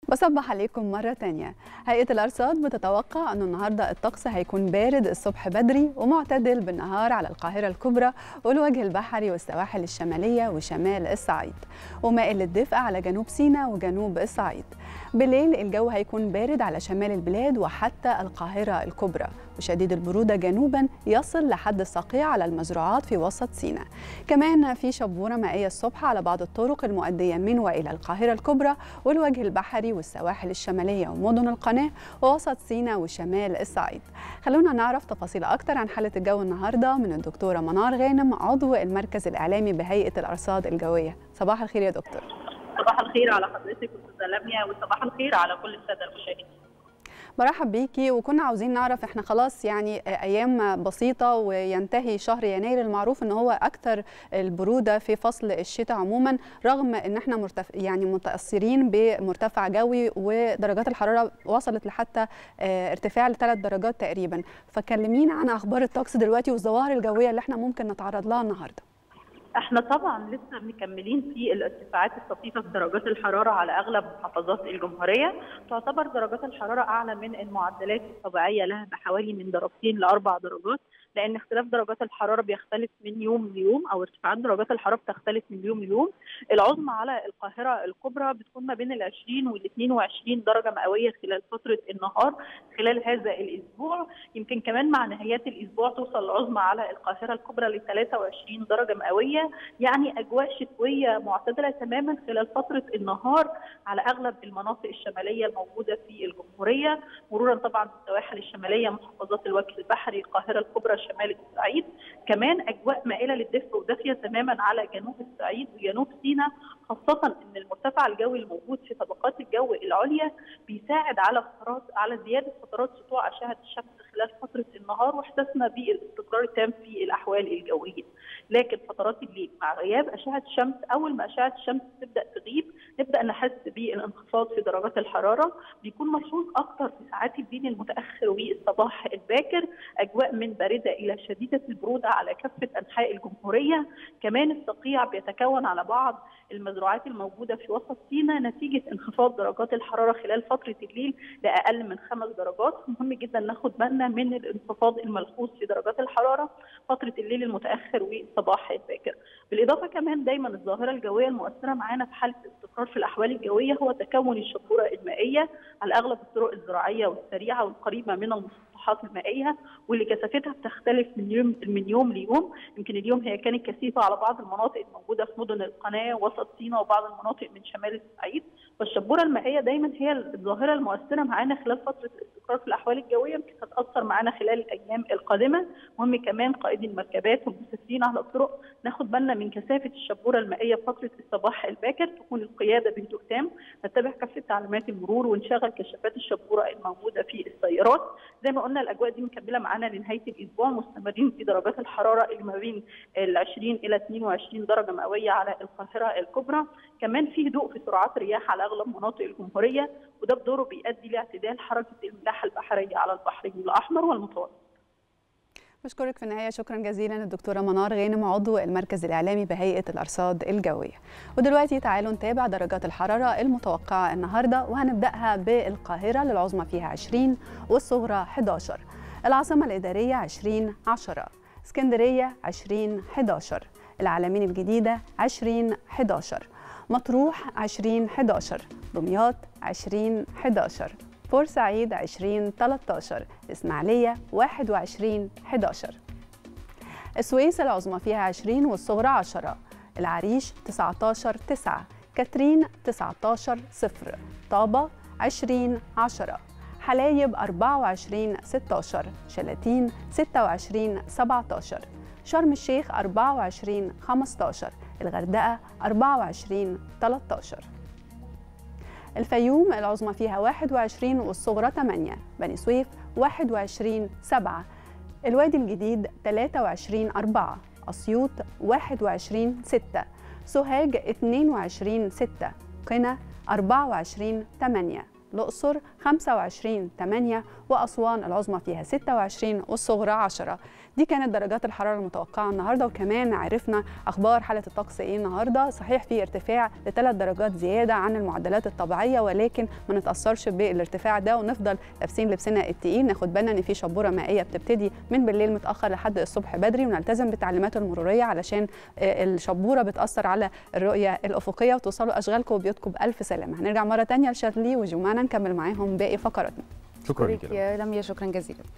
بصبح عليكم مرة تانية هيئة الأرصاد بتتوقع أنه النهاردة الطقس هيكون بارد الصبح بدري ومعتدل بالنهار على القاهرة الكبرى والوجه البحري والسواحل الشمالية وشمال الصعيد ومائل للدفء على جنوب سيناء وجنوب الصعيد بالليل الجو هيكون بارد على شمال البلاد وحتى القاهرة الكبرى وشديد البرودة جنوبا يصل لحد الصقيع على المزروعات في وسط سيناء كمان في شبورة مائية الصبح على بعض الطرق المؤدية من وإلى القاهرة الكبرى والوجه البحري والسواحل الشمالية ومدن القناة ووسط سيناء وشمال الصعيد خلونا نعرف تفاصيل أكتر عن حالة الجو النهاردة من الدكتورة منار غانم عضو المركز الإعلامي بهيئة الأرصاد الجوية صباح الخير يا دكتور صباح الخير على حضرتك استاذه لميا وصباح الخير على كل الساده المشاهدين برحب بيكي وكنا عاوزين نعرف احنا خلاص يعني ايام بسيطه وينتهي شهر يناير المعروف ان هو اكثر البروده في فصل الشتاء عموما رغم ان احنا مرتف يعني متاثرين بمرتفع جوي ودرجات الحراره وصلت لحتى ارتفاع لثلاث درجات تقريبا فكلمينا عن اخبار الطقس دلوقتي والظواهر الجويه اللي احنا ممكن نتعرض لها النهارده احنا طبعا لسه مكملين في الارتفاعات الطفيفه في درجات الحراره على اغلب محافظات الجمهوريه تعتبر درجات الحراره اعلى من المعدلات الطبيعيه لها بحوالي من درجتين لاربع درجات لان اختلاف درجات الحراره بيختلف من يوم ليوم او ارتفاعات درجات الحراره بتختلف من يوم ليوم العظمى على القاهره الكبرى بتكون ما بين ال 20 وال 22 درجه مئويه خلال فتره النهار خلال هذا الاسبوع يمكن كمان مع نهايات الاسبوع توصل العظمى على القاهره الكبرى ل 23 درجه مئويه يعني اجواء شتويه معتدله تماما خلال فتره النهار على اغلب المناطق الشماليه الموجوده في الجمهوريه مرورا طبعا بالسواحل الشماليه محافظات الوجه البحري القاهره الكبرى شمال الصعيد كمان اجواء مائله للدفء ودافيه تماما على جنوب الصعيد وجنوب سيناء خاصه ان المرتفع الجوي الموجود في طبقات الجو العليا بيساعد على فترات على زياده فترات سطوع اشعه الشمس خلال فتره النهار واحساسنا بالاستقرار التام في الاحوال الجويه لكن فترات الليل مع غياب اشعه الشمس اول ما اشعه الشمس تبدا تغيب نبدا نحس بالانخفاض في درجات الحراره بيكون ملحوظ اكثر في ساعات الليل المتاخر والصباح الباكر اجواء من بارده الى شديده البروده على كافه انحاء الجمهوريه كمان الصقيع بيتكون على بعض المزروعات الموجوده في وسط سيناء نتيجه انخفاض درجات الحراره خلال فتره الليل لاقل من خمس درجات مهم جدا ناخد بالنا من الانخفاض الملحوظ في درجات الحراره فتره الليل المتاخر والصباح الباكر بالاضافه كمان دايما الظاهره الجويه المؤثره معانا في حاله الاستقرار في الاحوال الجويه هو تكون الشبوره المائيه على اغلب الطرق الزراعيه والسريعه والقريبه من المسطحات المائيه واللي كثافتها بتختلف من يوم من يوم ليوم يمكن اليوم هي كانت كثيفه على بعض المناطق الموجوده في مدن القناه وسط سيناء وبعض المناطق من شمال الصعيد فالشبوره المائيه دايما هي الظاهره المؤثره معانا خلال فتره الاستقرار في الاحوال الجويه يمكن هتاثر معانا خلال الايام القادمه مهم كمان قائدي المركبات والمسافرين على الطرق ناخد بالنا من كثافه الشبوره المائيه في فتره الصباح الباكر تكون القياده بهدوء تام نتبع كافه تعليمات المرور ونشغل كشافات الشبوره الموجوده في السيارات زي ما قلنا الاجواء دي مكمله معانا لنهايه الاسبوع مستمرين في درجات الحراره اللي ما بين ال 20 الى 22 درجه مئويه على القاهره الكبرى كمان في هدوء في سرعات الرياح على اغلب مناطق الجمهوريه وده بدوره بيؤدي لاعتدال حركه الملاحه البحريه على البحرين الاحمر والمتوسط بشكرك في النهايه شكرا جزيلا الدكتوره منار غانم عضو المركز الاعلامي بهيئه الارصاد الجويه ودلوقتي تعالوا نتابع درجات الحراره المتوقعه النهارده وهنبداها بالقاهره للعظمى فيها 20 والصغرى 11 العاصمه الاداريه 20 10 اسكندريه 20 11 العلمين الجديده 20 11 مطروح 20 11 دمياط 20 11 بورسعيد 20 13 الإسماعيلية 21 11 السويس العظمى فيها 20 والصغرى 10 العريش 19 9 كاترين 19 0 طابة 20 10 حلايب 24 16 شلاتين 26 17 شرم الشيخ 24 15 الغردقة 24 13 الفيوم العظمى فيها 21 والصغرى 8 بني سويف 21 7 الوادي الجديد 23 4 أسيوط 21 6 سوهاج 22 6 قنا 24 8 الأقصر 25 8 وأسوان العظمى فيها 26 والصغرى 10 دي كانت درجات الحراره المتوقعه النهارده وكمان عرفنا اخبار حاله الطقس ايه النهارده صحيح في ارتفاع لثلاث درجات زياده عن المعدلات الطبيعيه ولكن ما نتاثرش بالارتفاع ده ونفضل لابسين لبسنا التقيل ناخد بالنا ان في شبوره مائيه بتبتدي من بالليل متاخر لحد الصبح بدري ونلتزم بالتعليمات المروريه علشان الشبوره بتاثر على الرؤيه الافقيه وتوصلوا اشغالكم وبيوتكم بالف سلامه هنرجع مره ثانيه لشارلي وجمانه نكمل معاهم باقي فقراتنا شكرا لك يا لميا شكرا جزيلا